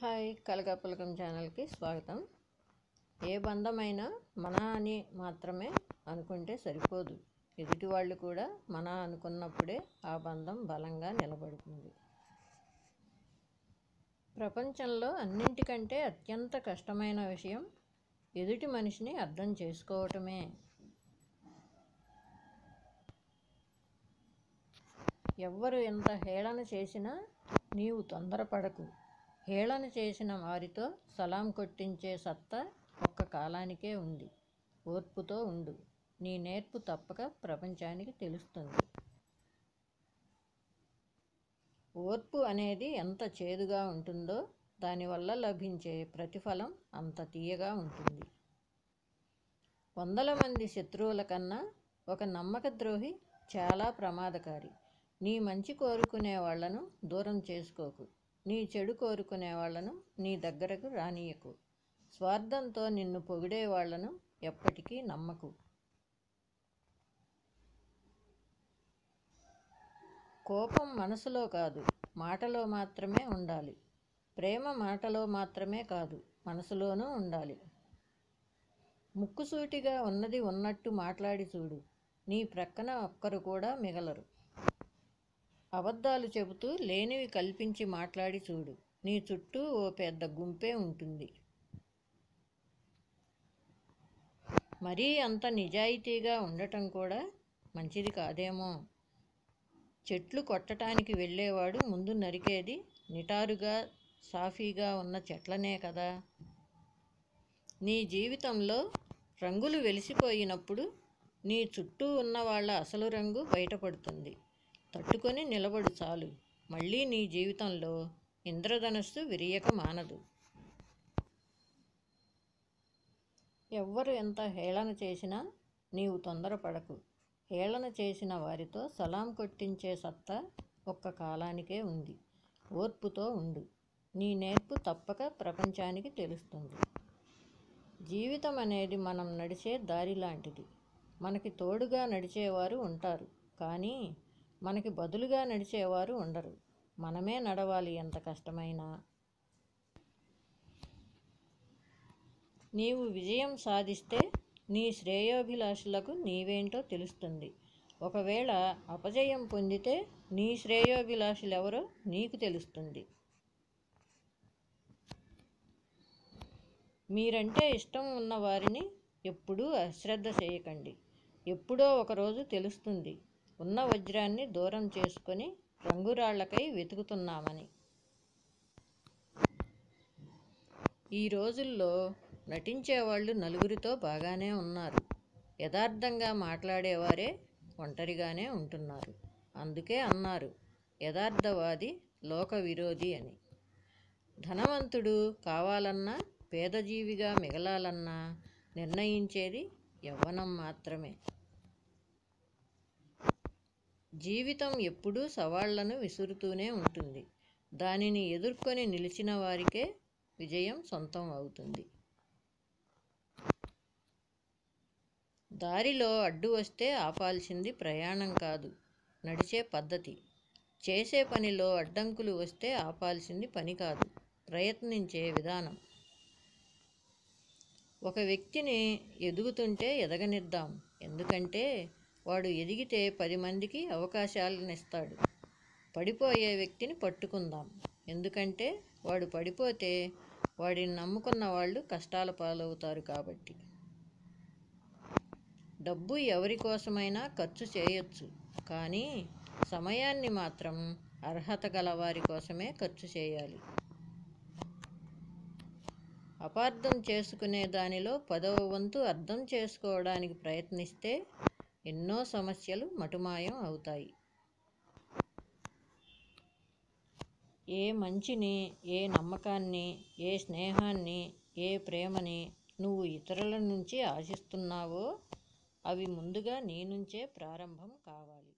hi కలగాపులకం ఛానల్కి స్వాగతం ఏ బంధమైనా మన అని మాత్రమే అనుకుంటే సరిపోదు ఎదుటి వాళ్ళు కూడా మన అనుకున్నప్పుడే ఆ బంధం బలంగా నిలబడుతుంది ప్రపంచంలో అన్నింటికంటే అత్యంత కష్టమైన విషయం ఎదుటి మనిషిని అర్థం చేసుకోవటమే ఎవ్వరు ఎంత హేళన చేసినా నీవు తొందరపడకు హేళన చేసిన వారితో సలాం కొట్టించే సత్తా ఒక్క కాలానికే ఉంది ఓర్పుతో ఉండు నీ నేర్పు తప్పక ప్రపంచానికి తెలుస్తుంది ఓర్పు అనేది ఎంత చేదుగా ఉంటుందో దానివల్ల లభించే ప్రతిఫలం అంత తీయగా ఉంటుంది వందల మంది శత్రువుల కన్నా ఒక నమ్మక ద్రోహి చాలా ప్రమాదకారి నీ మంచి కోరుకునే వాళ్లను దూరం చేసుకోకు నీ చెడు కోరుకునే వాళ్లను నీ దగ్గరకు రానియకు స్వార్థంతో నిన్ను పొగిడే వాళ్లను ఎప్పటికీ నమ్మకు కోపం మనసులో కాదు మాటలో మాత్రమే ఉండాలి ప్రేమ మాటలో మాత్రమే కాదు మనసులోనూ ఉండాలి ముక్కుసూటిగా ఉన్నది ఉన్నట్టు మాట్లాడి చూడు నీ ప్రక్కన ఒక్కరు కూడా మిగలరు అబద్ధాలు చెబుతూ లేనివి కల్పించి మాట్లాడి చూడు నీ చుట్టూ ఓ పెద్ద గుంపే ఉంటుంది మరీ అంత నిజాయితీగా ఉండటం కూడా మంచిది కాదేమో చెట్లు కొట్టడానికి వెళ్ళేవాడు ముందు నరికేది నిటారుగా సాఫీగా ఉన్న చెట్లనే కదా నీ జీవితంలో రంగులు వెలిసిపోయినప్పుడు నీ చుట్టూ ఉన్న వాళ్ళ అసలు రంగు బయటపడుతుంది తట్టుకొని నిలబడు చాలు మళ్ళీ నీ జీవితంలో ఇంద్రధనస్సు విరియక మానదు ఎవ్వరు ఎంత హేళన చేసినా నీవు తొందరపడకు హేళన చేసిన వారితో సలాం కొట్టించే సత్తా ఒక్క కాలానికే ఉంది ఓర్పుతో ఉండు నీ నేర్పు తప్పక ప్రపంచానికి తెలుస్తుంది జీవితం అనేది మనం నడిచే దారి లాంటిది మనకి తోడుగా నడిచేవారు ఉంటారు కానీ మనకి బదులుగా నడిచేవారు ఉండరు మనమే నడవాలి ఎంత కష్టమైనా నీవు విజయం సాధిస్తే నీ శ్రేయోభిలాషులకు నీవేంటో తెలుస్తుంది ఒకవేళ అపజయం పొందితే నీ శ్రేయోభిలాషులెవరో నీకు తెలుస్తుంది మీరంటే ఇష్టం ఉన్న వారిని ఎప్పుడూ అశ్రద్ధ చేయకండి ఎప్పుడో ఒకరోజు తెలుస్తుంది ఉన్న వజ్రాన్ని దూరం చేసుకొని రంగురాళ్లకై వెతుకుతున్నామని ఈ రోజుల్లో నటించేవాళ్ళు నలుగురితో బాగానే ఉన్నారు యథార్థంగా మాట్లాడేవారే ఒంటరిగానే ఉంటున్నారు అందుకే అన్నారు యథార్థవాది లోక విరోధి అని ధనవంతుడు కావాలన్నా పేదజీవిగా మిగలాలన్నా నిర్ణయించేది యవ్వనం మాత్రమే జీవితం ఎప్పుడూ సవాళ్లను విసురుతూనే ఉంటుంది దానిని ఎదుర్కొని నిలిచిన వారికే విజయం సొంతం అవుతుంది దారిలో అడ్డు వస్తే ఆపాల్సింది ప్రయాణం కాదు నడిచే పద్ధతి చేసే పనిలో అడ్డంకులు వస్తే ఆపాల్సింది పని కాదు ప్రయత్నించే విధానం ఒక వ్యక్తిని ఎదుగుతుంటే ఎదగనిద్దాం ఎందుకంటే వాడు ఎదిగితే పది మందికి అవకాశాలనిస్తాడు పడిపోయే వ్యక్తిని పట్టుకుందాం ఎందుకంటే వాడు పడిపోతే వాడిని నమ్ముకున్న వాళ్ళు కష్టాల పాలవుతారు కాబట్టి డబ్బు ఎవరి కోసమైనా ఖర్చు చేయొచ్చు కానీ సమయాన్ని మాత్రం అర్హత గల వారి కోసమే ఖర్చు చేయాలి అపార్థం చేసుకునే దానిలో పదవ వంతు అర్థం చేసుకోవడానికి ప్రయత్నిస్తే ఎన్నో సమస్యలు మటుమాయం అవుతాయి ఏ మంచిని ఏ నమ్మకాన్ని ఏ స్నేహాన్ని ఏ ప్రేమని నువ్వు ఇతరుల నుంచి ఆశిస్తున్నావో అవి ముందుగా నీ నుంచే ప్రారంభం కావాలి